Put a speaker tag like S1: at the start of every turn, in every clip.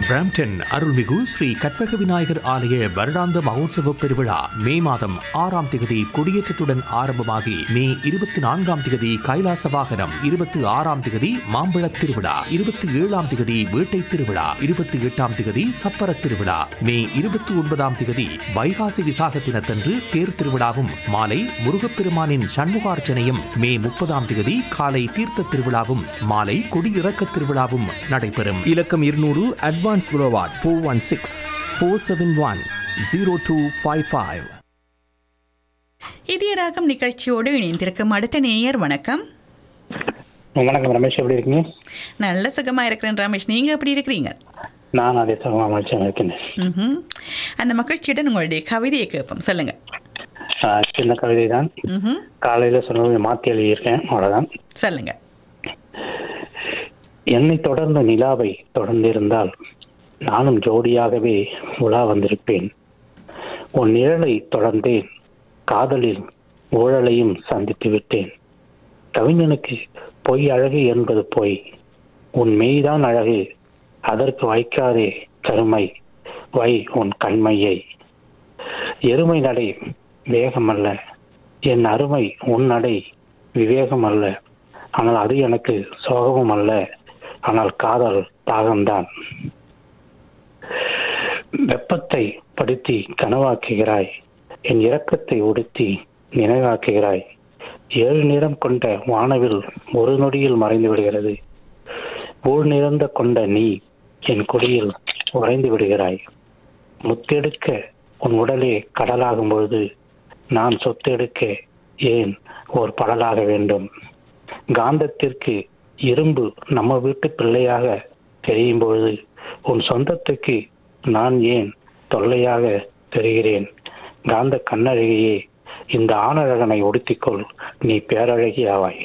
S1: Brampton அருள்மிகு ஸ்ரீ கற்பக விநாயகர் ஆலய வருடாந்த மகோத்சவ பெருவிழா மே மாதம் ஆறாம் திகதி கொடியேற்றத்துடன் ஆரம்பமாகி மே இருபத்தி நான்காம் திகதி கைலாச வாகனம் இருபத்தி ஆறாம் திகதி மாம்பழத் திருவிழா இருபத்தி ஏழாம் திகதி வேட்டை திருவிழா இருபத்தி எட்டாம் திகதி சப்பர திருவிழா மே இருபத்தி ஒன்பதாம் திகதி வைகாசி விசாக தினத்தன்று தேர் திருவிழாவும் மாலை முருகப்பெருமானின் சண்முகார்ச்சனையும் மே முப்பதாம் திகதி காலை தீர்த்த திருவிழாவும் மாலை கொடியிறக்க திருவிழாவும் நடைபெறும்
S2: இலக்கம் இருநூறு அட்வான்ஸ் புரோவாட் four one six four seven one zero two five five
S3: இதய ராகம் நிகழ்ச்சியோடு இணைந்திருக்கும் அடுத்த நேயர் வணக்கம்
S4: வணக்கம் ரமேஷ் எப்படி இருக்கீங்க
S3: நல்ல சுகமா இருக்கிறேன் ரமேஷ் நீங்க எப்படி இருக்கிறீங்க
S4: நான் அதே சுகமாக மகிழ்ச்சியாக இருக்கேன்
S3: ம்ஹும். அந்த மகிழ்ச்சியுடன் உங்களுடைய கவிதையை கேட்போம் சொல்லுங்க
S4: ஆஹ் சின்ன கவிதை தான்
S3: ம்ஹும்.
S4: காலையில் சொன்னது மாற்றி எழுதியிருக்கேன் அவ்வளோதான்
S3: சொல்லுங்க
S4: என்னை தொடர்ந்த நிலாவை தொடர்ந்திருந்தால் நானும் ஜோடியாகவே உலா வந்திருப்பேன் உன் நிழலை தொடர்ந்தேன் காதலில் ஊழலையும் சந்தித்து விட்டேன் கவிஞனுக்கு பொய் அழகு என்பது பொய் உன் மெய்தான் அழகு அதற்கு வைக்காதே கருமை வை உன் கண்மையை எருமை நடை வேகமல்ல என் அருமை உன் நடை விவேகம் அல்ல ஆனால் அது எனக்கு சோகமும் அல்ல ஆனால் காதல் தாகம்தான் வெப்பத்தை படுத்தி கனவாக்குகிறாய் என் இரக்கத்தை உடுத்தி நினைவாக்குகிறாய் ஏழு நிறம் கொண்ட வானவில் ஒரு நொடியில் மறைந்து விடுகிறது ஊழ் நிறந்த கொண்ட நீ என் கொடியில் உறைந்து விடுகிறாய் முத்தெடுக்க உன் உடலே கடலாகும் பொழுது நான் சொத்தெடுக்க ஏன் ஓர் படலாக வேண்டும் காந்தத்திற்கு இரும்பு நம்ம வீட்டு பிள்ளையாக தெரியும் பொழுது உன் சொந்தத்துக்கு நான் ஏன் தொல்லையாக தெரிகிறேன் காந்த கண்ணழகியே இந்த ஆணழகனை உடுத்திக்கொள் நீ பேரழகி ஆவாய்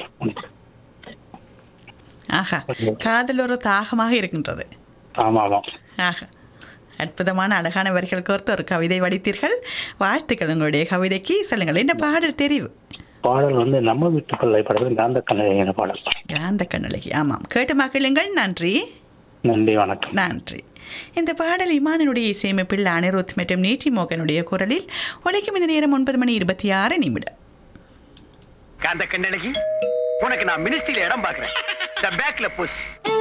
S3: ஆஹா காதல் ஒரு தாகமாக இருக்கின்றது
S4: ஆமா ஆமா
S3: ஆஹா அற்புதமான அழகான வரிகள் கோர்த்து ஒரு கவிதை வடித்தீர்கள் வாழ்த்துக்கள் உங்களுடைய கவிதைக்கு சொல்லுங்கள் என்ன பாடல் தெரிவு
S4: பாடல் வந்து நம்ம வீட்டு பிள்ளை படத்தில் காந்த கண்ணழகின பாடல்
S3: காந்த கண்ணழகி ஆமாம் கேட்டு மகிழுங்கள் நன்றி
S4: நன்றி வணக்கம்
S3: நன்றி இந்த பாடல் இமானுடைய இசையமைப்பில் அனிருத் மற்றும் நீச்சி மோகனுடைய குரலில் உழைக்கும் இந்த நேரம் ஒன்பது மணி இருபத்தி ஆறு நிமிடம்
S5: காந்த கண்ணழகி உனக்கு நான் மினிஸ்ட்ரியில இடம் பாக்குறேன் த பேக்ல புஷ்